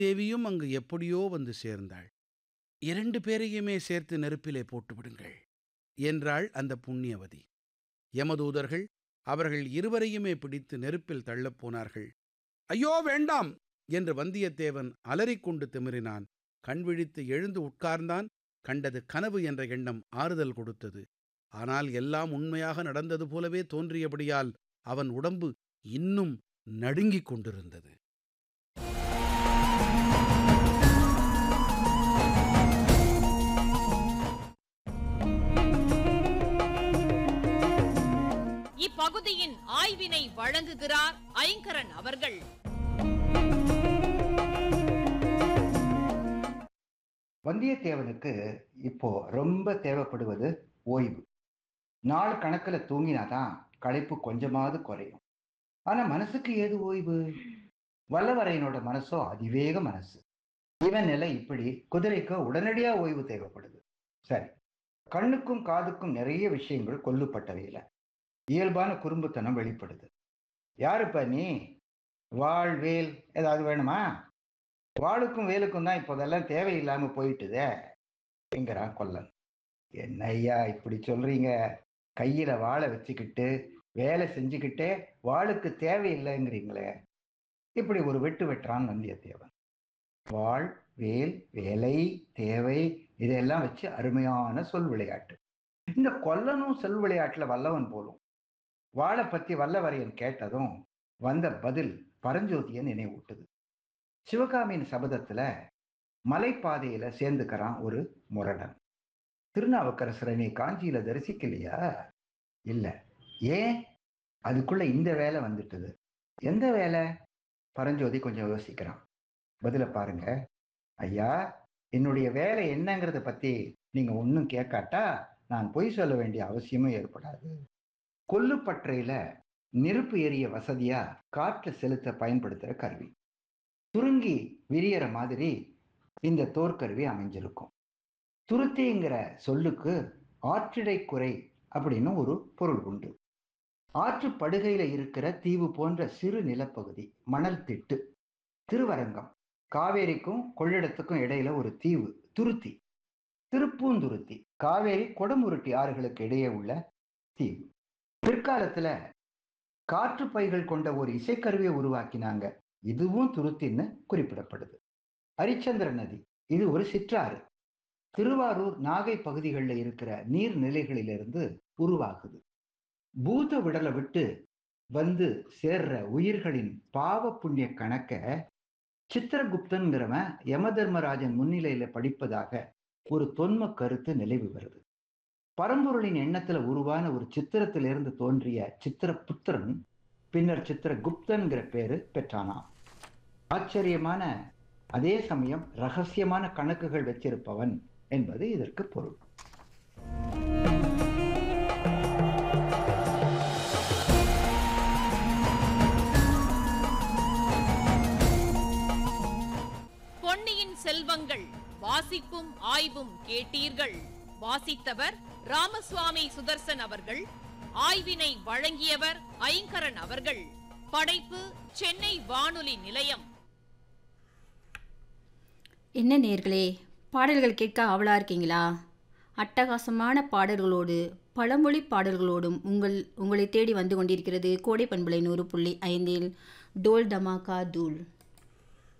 தேவியும் அங்கு எப்படியோ வந்து சேர்ந்தாள் இரண்டு பேரையுமே சேர்த்து நெருப்பிலே போட்டு விடுங்கள் என்றாள் அந்த புண்ணியவதி யமதூதர்கள் அவர்கள் இருவரையுமே பிடித்து நெருப்பில் தள்ளப் போனார்கள் ஐயோ வேண்டாம் என்று வந்தியத்தேவன் அலறிக்கொண்டு திமிரினான் கண் விழித்து எழுந்து உட்கார்ந்தான் கண்டது கனவு என்ற எண்ணம் ஆறுதல் கொடுத்தது ஆனால் எல்லாம் உண்மையாக நடந்தது போலவே தோன்றியபடியால் அவன் உடம்பு இன்னும் நடுங்கிக் கொண்டிருந்தது இப்பகுதியின் ஆய்வினை வழங்குகிறார் ஐங்கரன் அவர்கள் வந்தியத்தேவனுக்கு இப்போ ரொம்ப தேவைப்படுவது ஓய்வு நாள் கணக்கில் தூங்கினாதான் களைப்பு கொஞ்சமாவது குறையும் ஆனா மனசுக்கு ஏது ஓய்வு வல்லவரையனோட மனசோ அதிவேக மனசு இவன் நிலை இப்படி குதிரைக்கு உடனடியா ஓய்வு தேவைப்படுது சரி கண்ணுக்கும் காதுக்கும் நிறைய விஷயங்கள் கொல்லுப்பட்டவையில இயல்பான குறும்புத்தனம் வெளிப்படுது யாருப்பா நீ வாழ் வேல் ஏதாவது வேணுமா வாளுக்கும் வேலுக்கும் தான் இப்போதெல்லாம் தேவையில்லாம போயிட்டுதே என்கிறான் கொல்லன் என்ன ஐயா இப்படி சொல்றீங்க கையில வாளை வச்சுக்கிட்டு வேலை செஞ்சுக்கிட்டே வாளுக்கு தேவையில்லைங்கிறீங்களே இப்படி ஒரு வெட்டு வெட்டுறான் வந்தியத்தேவன் வாழ் வேல் வேலை தேவை இதெல்லாம் வச்சு அருமையான சொல் விளையாட்டு இந்த கொல்லனும் சொல் விளையாட்டுல வல்லவன் போலும் வாளை பத்தி வல்லவரையன் கேட்டதும் வந்த பதில் பரஞ்சோதியை நினைவூட்டுது சிவகாமியின் சபதத்துல மலைப்பாதையில சேர்ந்துக்கிறான் ஒரு முரடன் திருநாவுக்கரசரை நீ காஞ்சியில தரிசிக்கலையா இல்ல ஏன் அதுக்குள்ள இந்த வேலை வந்துட்டுது எந்த வேலை பரஞ்சோதி கொஞ்சம் யோசிக்கிறான் பதில பாருங்க ஐயா என்னுடைய வேலை என்னங்கிறத பத்தி நீங்க ஒன்றும் கேட்காட்டா நான் பொய் சொல்ல வேண்டிய அவசியமும் ஏற்படாது கொல்லுப்பற்றையில நெருப்பு எரிய வசதியா காற்று செலுத்த பயன்படுத்துற கருவி சுருங்கி விரியற மாதிரி இந்த தோற்கருவி அமைஞ்சிருக்கும் துருத்திங்கிற சொல்லுக்கு ஆற்றிடை குறை அப்படின்னு ஒரு பொருள் உண்டு ஆற்று படுகையில இருக்கிற தீவு போன்ற சிறு நிலப்பகுதி மணல் திட்டு திருவரங்கம் காவேரிக்கும் கொள்ளிடத்துக்கும் இடையில ஒரு தீவு துருத்தி திருப்பூந்துருத்தி காவேரி கொடமுருட்டி ஆறுகளுக்கு இடையே உள்ள தீவு பிற்காலத்துல காற்று பைகள் கொண்ட ஒரு இசைக்கருவியை உருவாக்கினாங்க இதுவும் துருத்தின்னு குறிப்பிடப்படுது ஹரிச்சந்திர நதி இது ஒரு சிற்றாறு திருவாரூர் நாகை பகுதிகளில் இருக்கிற நீர்நிலைகளிலிருந்து உருவாகுது பூத விடலை விட்டு வந்து சேர்ற உயிர்களின் பாவ புண்ணிய கணக்க சித்திரகுப்தன்கிறவன் யமதர்மராஜன் முன்னிலையில படிப்பதாக ஒரு தொன்ம கருத்து நிலவி வருது பரம்பொருளின் எண்ணத்துல உருவான ஒரு சித்திரத்திலிருந்து தோன்றிய சித்திரபுத்திரன் பின்னர் சித்திரகுப்தன்கிற பேரு பெற்றானாம் ஆச்சரியமான அதே சமயம் ரகசியமான கணக்குகள் வச்சிருப்பவன் என்பது இதற்கு பொருள் பொன்னியின் செல்வங்கள் வாசிப்பும் ஆய்வும் கேட்டீர்கள் வாசித்தவர் ராமசுவாமி சுதர்சன் அவர்கள் ஆய்வினை வழங்கியவர் ஐங்கரன் அவர்கள் படைப்பு சென்னை வானொலி நிலையம் என்ன நேர்களே பாடல்கள் கேட்க ஆவலா இருக்கீங்களா அட்டகாசமான பாடல்களோடு பழமொழி பாடல்களோடும் உங்கள் உங்களை தேடி வந்து கொண்டிருக்கிறது கோடை பண்பலை நூறு புள்ளி ஐந்தில் டோல் டமாக்கா தூள்